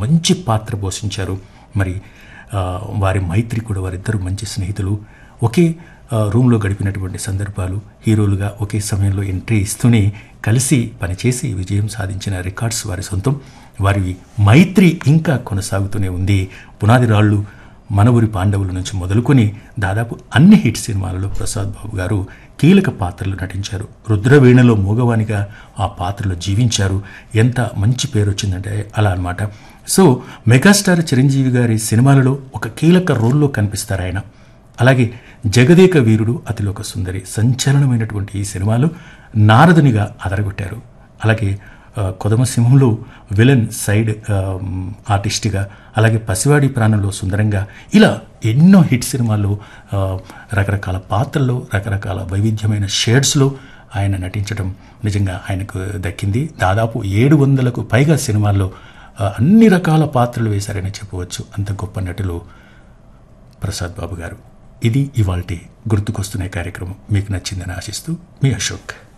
మంచి పాత్ర పోషించారు మరి ఆ, వారి మైత్రి కూడా వారిద్దరూ మంచి స్నేహితులు ఒకే ఆ, రూమ్లో గడిపినటువంటి సందర్భాలు హీరోలుగా ఒకే సమయంలో ఎంట్రీ ఇస్తూనే కలిసి పనిచేసి విజయం సాధించిన రికార్డ్స్ వారి సొంతం వారి మైత్రి ఇంకా కొనసాగుతూనే ఉంది పునాది రాళ్ళు మన ఊరి పాండవుల నుంచి మొదలుకొని దాదాపు అన్ని హిట్ సినిమాలలో ప్రసాద్ బాబు గారు కీలక పాత్రలు నటించారు రుద్రవీణలో మూగవానిగా ఆ పాత్రలో జీవించారు ఎంత మంచి పేరు వచ్చిందంటే అలా అన్నమాట సో మెగాస్టార్ చిరంజీవి గారి సినిమాలలో ఒక కీలక రోల్లో కనిపిస్తారు ఆయన అలాగే జగదేక వీరుడు అతిలోక సుందరి సంచలనమైనటువంటి ఈ సినిమాలో నారదునిగా అదరగొట్టారు అలాగే ఆ, కొదమసింహంలో విలన్ సైడ్ ఆ, ఆర్టిస్ట్గా అలాగే పసివాడి ప్రాణంలో సుందరంగా ఇలా ఎన్నో హిట్ సినిమాల్లో ఆ, రకరకాల పాత్రల్లో రకరకాల వైవిధ్యమైన షేడ్స్లో ఆయన నటించడం నిజంగా ఆయనకు దక్కింది దాదాపు ఏడు వందలకు పైగా సినిమాల్లో ఆ, అన్ని రకాల పాత్రలు వేశారని చెప్పవచ్చు అంత గొప్ప నటులు ప్రసాద్ బాబు గారు ఇది ఇవాల్టి గుర్తుకొస్తున్న కార్యక్రమం మీకు నచ్చిందని ఆశిస్తూ మీ అశోక్